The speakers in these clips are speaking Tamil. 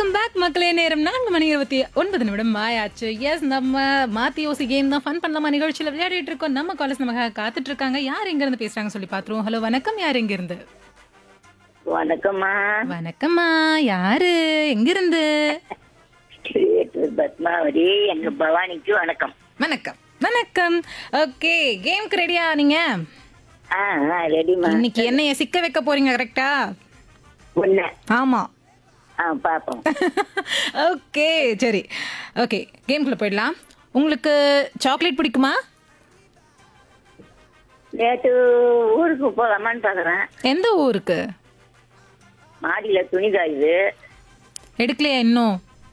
வெல்கம் பேக் மக்களே நேரம் நான்கு மணி இருபத்தி ஒன்பது நிமிடம் ஆயாச்சு எஸ் நம்ம மாத்தி யோசி கேம் தான் ஃபன் பண்ணலாமா நிகழ்ச்சியில் விளையாடிட்டு இருக்கோம் நம்ம காலேஜ் நமக்காக காத்துட்டு இருக்காங்க யார் எங்க இருந்து பேசுறாங்க சொல்லி பாத்துருவோம் ஹலோ வணக்கம் யார் எங்க இருந்து வணக்கம்மா வணக்கம்மா யாரு எங்க இருந்து கிரியேட்டர் பத்மாவதி எங்க பவானிக்கு வணக்கம் வணக்கம் வணக்கம் ஓகே கேம்க்கு ரெடியா நீங்க ஆ ஆ ரெடிமா இன்னைக்கு என்னைய சிக்க வைக்க போறீங்க கரெக்டா ஒண்ணு ஆமா ஆ பாப்போம் ஓகே சரி ஓகே கேம்குள்ள போயிடலாம் உங்களுக்கு சாக்லேட் பிடிக்குமா நேற்று ஊருக்கு போகலாமான்னு பாக்குறேன் எந்த ஊருக்கு மாடியில துணி காயுது எடுக்கலையா இன்னும்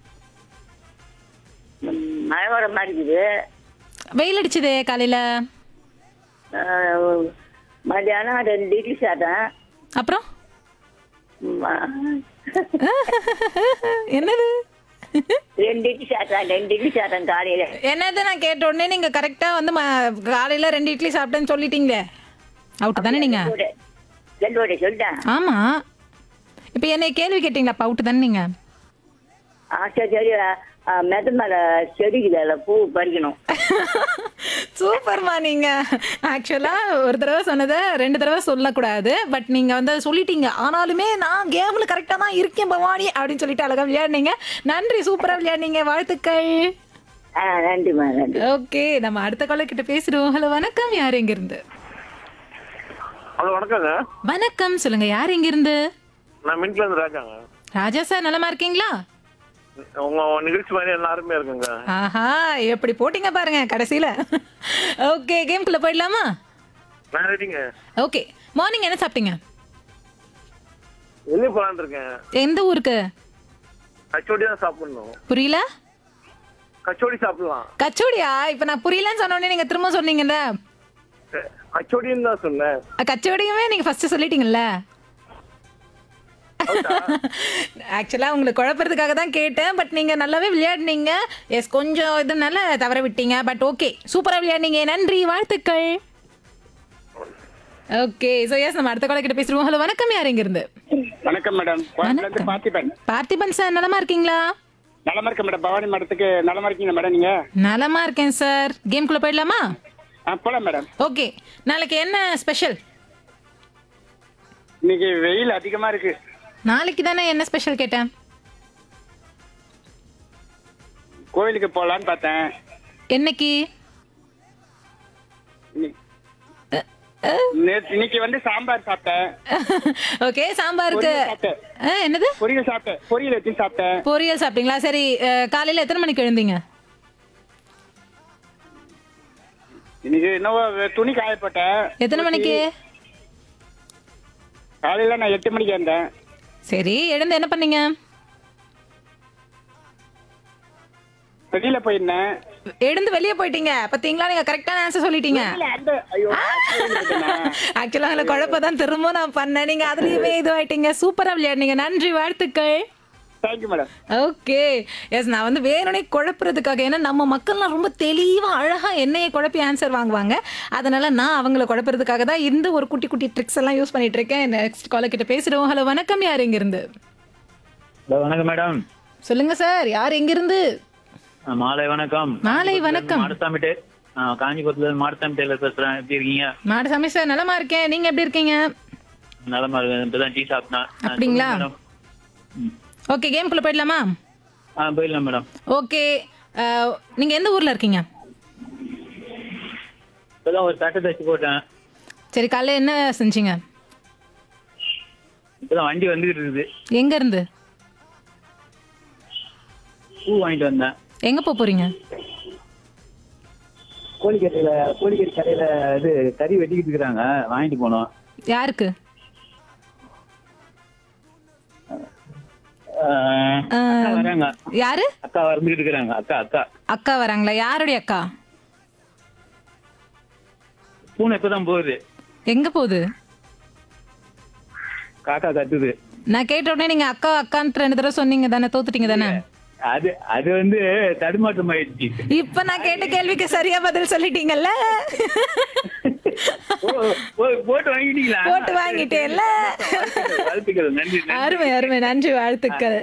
ம், மழை வர மாதிரி இருக்குது வெயில் அடிச்சதே காலையில ஆ, மத்தியானம் ரெண்டு இட்லி சாதம் அப்புறம் ம், ஆ, என்னது ரெண்டு இட்லி சாதம் ரெண்டு இட்லி சாதம் காலையில என்னது நான் கேட்ட உடனே நீங்க கரெக்டா வந்து ம- காலையில ரெண்டு இட்லி சாப்பிட்டேன்னு சொல்லிட்டீங்களே அவுட் தானே நீங்க ரெண்டு வடை சொல்லிட்டேன் ஆமா இப்போ என்னை கேள்வி கேட்டீங்களா அப்ப அவுட் தானே நீங்க ஆ சரி சரி ஆ, மெத மேல செடிக்குது அதில் பூ பறிக்கணும் சூப்பர்மா நீங்க ஆக்சுவலா ஒரு தடவை சொன்னதை ரெண்டு தடவை சொல்லக்கூடாது பட் நீங்க வந்து அதை சொல்லிட்டீங்க ஆனாலுமே நான் கேம்ல கரெக்டா தான் இருக்கேன் பவானி அப்படின்னு சொல்லிட்டு அழகா விளையாடுனீங்க நன்றி சூப்பரா விளையாடுனீங்க வாழ்த்துக்கள் ஆ நன்றிம்மா நன்றி ஓகே நம்ம அடுத்த கால கிட்ட பேசிடுவோம் ஹலோ வணக்கம் யார் எங்க இருந்து ஹலோ வணக்கங்க வணக்கம் சொல்லுங்க யார் எங்க இருந்து நான் மின்ட்ல இருந்து ராஜாங்க ராஜா சார் நலமா இருக்கீங்களா உங்க நிகழ்ச்சி மாதிரி எல்லாருமே இருக்குங்க ஆஹா எப்படி போட்டீங்க பாருங்க கடைசியில ஓகே கேம்குள்ள போயிடலாமா நான் ரெடிங்க ஓகே மார்னிங் என்ன சாப்பிட்டீங்க வெளியே போலான்னு இருக்கேன் எந்த ஊருக்கு கச்சோடி தான் சாப்பிடணும் புரியல கச்சோடி சாப்பிடலாம் கச்சோடியா இப்ப நான் புரியலன்னு சொன்ன உடனே நீங்க திரும்ப சொன்னீங்கல்ல க- கச்சோடின்னு தான் சொன்னேன் அ, கச்சோடியுமே நீங்க ஃபர்ஸ்ட் சொல்லிட்டீங்கல்ல ஆக்சுவலா உங்களுக்கு குழப்பறதுக்காக தான் கேட்டேன் பட் நீங்க நல்லாவே விளையாடுனீங்க எஸ் கொஞ்சம் இதனால தவற விட்டீங்க பட் ஓகே சூப்பரா விளையாடுனீங்க நன்றி வாழ்த்துக்கள் ஓகே ஸோ எஸ் நம்ம அடுத்த கால கிட்ட பேசுவோம் ஹலோ வணக்கம் யார் இங்க இருந்து வணக்கம் மேடம் கோயம்புல இருந்து பார்த்திபன் பார்த்திபன் சார் நலமா இருக்கீங்களா நலமா இருக்க மேடம் பவானி மடத்துக்கு நலமா இருக்கீங்க மேடம் நீங்க நலமா இருக்கேன் சார் கேம்குள்ள போயிடலாமா ஆ போலாம் மேடம் ஓகே நாளைக்கு என்ன ஸ்பெஷல் இன்னைக்கு வெயில் அதிகமா இருக்கு நாளைக்கு தானே என்ன ஸ்பெஷல் கேட்டேன் கோவிலுக்கு போலான்னு பார்த்தேன் என்னைக்கு இன்னைக்கு- நேத்து- இன்னைக்கு வந்து சாம்பார் சாப்பிட்டேன் ஓகே சாம்பாருக்கு பொரியல் சாப்பிட்டேன். ஆ, என்னது பொரியல் சாப்பிட்டேன் பொரியல் வச்சு சாப்பிட்டேன் பொரியல் சாப்பிட்டீங்களா சரி அஹ், காலையில எத்தனை மணிக்கு எழுந்தீங்க இன்னைக்கு என்னவோ துணி காய போட்டேன் எத்தனை மணிக்கு காலையில நான் எட்டு மணிக்கு வந்தேன் சரி எழுந்து என்ன பண்ணீங்க வெளியில போயிருந்தேன் எழுந்து வெளியே போயிட்டீங்க பாத்தீங்களா நீங்க கரெக்டான ஆன்சர் சொல்லிட்டீங்க இல்ல, அந்த ஐயோ அப்படி இருந்துட்டேனா? ஆக்சுவலா அதுல குழப்பம் தான் திரும்ப நான் பண்ணேன் நீங்க அதுலயுமே இதுவாயிட்டீங்க சூப்பரா விளையாடுனீங்க நன்றி வாழ்த்துக்கள் தேங்க்யூ மேடம் ஓகே எஸ் நான் வந்து வேணும்னே குழப்புறதுக்காக ஏன்னா நம்ம மக்கள்லாம் ரொம்ப தெளிவா அழகா என்னைய குழப்பி ஆன்சர் வாங்குவாங்க அதனால நான் அவங்கள குழப்புறதுக்காக தான் இந்த ஒரு குட்டி குட்டி ட்ரிக்ஸ் எல்லாம் யூஸ் பண்ணிட்டு இருக்கேன் நெக்ஸ்ட் கால கிட்ட பேசிடுவோம் ஹலோ வணக்கம் யார் எங்க இருந்து ஹலோ வணக்கம் மேடம் சொல்லுங்க சார் யார் எங்க இருந்து ஆ, மாலை வணக்கம் மாலை வணக்கம். மாடசாமி டே ஆ, காஞ்சிபுரத்துல இருந்து மாடசாமி டேலர் பேசுறேன் எப்படி இருக்கீங்க மாடசாமி சார் நலமா இருக்கேன் நீங்க எப்படி இருக்கீங்க நலமா இருக்கு இப்பதான் டீ சாப்பிட்டேன் ஆ, அப்படிங்களா? சொல்லுங்க மேடம். ம். ஓகே கேம்குள்ள போயிடலாமா ஆ போயிடலாம் மேடம் ஓகே நீங்க எந்த ஊர்ல இருக்கீங்க இப்பதான் ஒரு சட்டை தச்சு போட்டேன் சரி காலைல என்ன செஞ்சீங்க இப்பதான் வண்டி வந்துகிட்டு இருக்குது எங்க இருந்து பூ வாங்கிட்டு வந்தேன் எங்க போக போறீங்க கோழிக்கரையில கோழிக்கறி கடையில இது கறி வெட்டிக்கிட்டு இருக்கிறாங்க வாங்கிட்டு போனோம் யாருக்கு ஆ, அக்கா வராங்க யாரு அக்கா வந்துகிட்டு இருக்கிறாங்க அக்கா அக்கா அக்கா வராங்களா யாருடைய அக்கா பூனை இப்பதான் போகுது எங்க போகுது காக்கா கத்துது நான் கேட்ட உடனே நீங்க அக்கா அக்கான்ட்டு ரெண்டு தடவை சொன்னீங்க தானே தோத்துட்டீங்க தானே அது அது வந்து தடுமாற்றம் ஆயிடுச்சு இப்ப நான் கேட்ட கேள்விக்கு சரியா பதில் சொல்லிட்டீங்கல்ல ஓ, ஓ, போட்டு வாங்கிட்டீங்களா போட்டு வாங்கிட்டேன்ல வாழ்த்துக்கள் நன்றி நன்றி அருமை அருமை நன்றி வாழ்த்துக்கள்